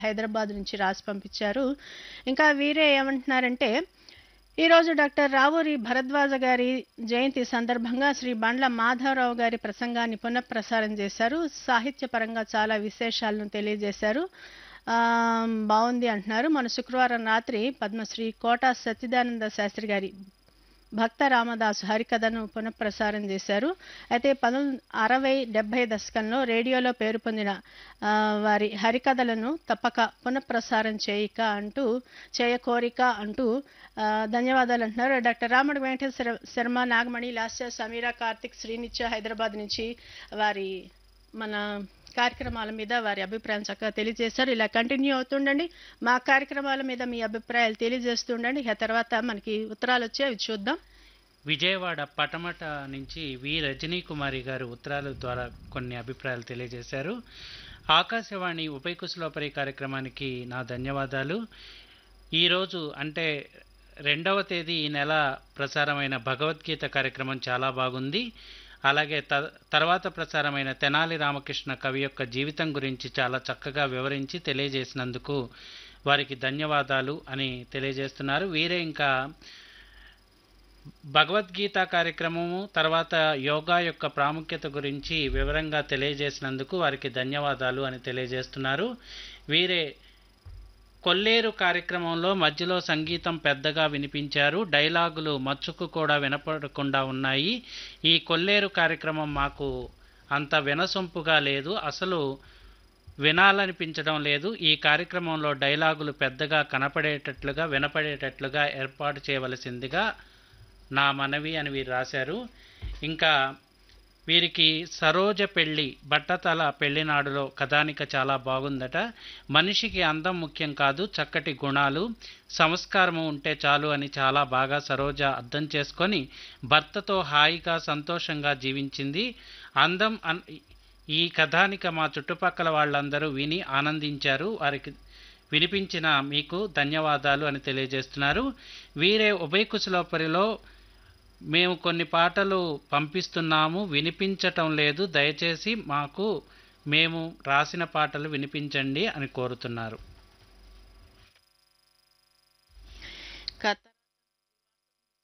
హైదరాబాద్ నుంచి రాసి పంపించారు ఇంకా వీరే ఏమంటున్నారంటే ఈరోజు డాక్టర్ రావూరి భరద్వాజ గారి జయంతి సందర్భంగా శ్రీ బండ్ల మాధవరావు గారి ప్రసంగాన్ని పునఃప్రసారం చేశారు సాహిత్యపరంగా చాలా విశేషాలను తెలియజేశారు ఆ, బాగుంది అంటున్నారు మన శుక్రవారం రాత్రి పద్మశ్రీ కోట సచ్చిదానంద శాస్త్రి గారి భక్త రామదాసు హరికథను పునఃప్రసారం చేశారు అయితే పంతొమ్మిది అరవై డెబ్బై దశకంలో రేడియోలో పేరు పొందిన ఆ, వారి హరికథలను తప్పక పునఃప్రసారం చేయక అంటూ చేయకోరిక అంటూ ఆ, ధన్యవాదాలు అంటున్నారు డాక్టర్ రాముడు వెంకటేశ్వర శర్మ నాగమణి లాస్య సమీరా కార్తిక్ శ్రీనిత్య హైదరాబాద్ నుంచి వారి మన కార్యక్రమాల మీద వారి అభిప్రాయం చక్కగా తెలియజేశారు ఇలా కంటిన్యూ అవుతుండండి మా కార్యక్రమాల మీద మీ అభిప్రాయాలు తెలియజేస్తుండండి ఇక తర్వాత మనకి ఉత్తరాలు వచ్చి అవి చూద్దాం విజయవాడ పటమట నుంచి వి రజనీ కుమారి గారు ఉత్తరాల ద్వారా కొన్ని అభిప్రాయాలు తెలియజేశారు ఆకాశవాణి ఉభయ కుశలోపరి కార్యక్రమానికి నా ధన్యవాదాలు ఈరోజు అంటే రెండవ తేదీ ఈ నెల ప్రసారమైన భగవద్గీత కార్యక్రమం చాలా బాగుంది అలాగే త తర్వాత ప్రసారమైన తెనాలి రామకృష్ణ కవి యొక్క జీవితం గురించి చాలా చక్కగా వివరించి తెలియజేసినందుకు వారికి ధన్యవాదాలు అని తెలియజేస్తున్నారు వీరే ఇంకా భగవద్గీత కార్యక్రమము తర్వాత యోగా యొక్క ప్రాముఖ్యత గురించి వివరంగా తెలియజేసినందుకు వారికి ధన్యవాదాలు అని తెలియజేస్తున్నారు వీరే కొల్లేరు కార్యక్రమంలో మధ్యలో సంగీతం పెద్దగా వినిపించారు డైలాగులు మచ్చుకు కూడా వినపడకుండా ఉన్నాయి ఈ కొల్లేరు కార్యక్రమం మాకు అంత వినసొంపుగా లేదు అసలు వినాలనిపించడం లేదు ఈ కార్యక్రమంలో డైలాగులు పెద్దగా కనపడేటట్లుగా వినపడేటట్లుగా ఏర్పాటు చేయవలసిందిగా నా మనవి అని వీరు రాశారు ఇంకా వీరికి సరోజ పెళ్లి బట్టతల పెళ్లినాడులో కథానిక చాలా బాగుందట మనిషికి అందం ముఖ్యం కాదు చక్కటి గుణాలు సంస్కారము ఉంటే చాలు అని చాలా బాగా సరోజ అర్థం చేసుకొని భర్తతో హాయిగా సంతోషంగా జీవించింది అందం అన్ ఈ కథానిక మా చుట్టుపక్కల వాళ్ళందరూ విని ఆనందించారు వారికి వినిపించిన మీకు ధన్యవాదాలు అని తెలియజేస్తున్నారు వీరే ఉభయ కుశలోపరిలో మేము కొన్ని పాటలు పంపిస్తున్నాము వినిపించటం లేదు దయచేసి మాకు మేము రాసిన పాటలు వినిపించండి అని కోరుతున్నారు కథ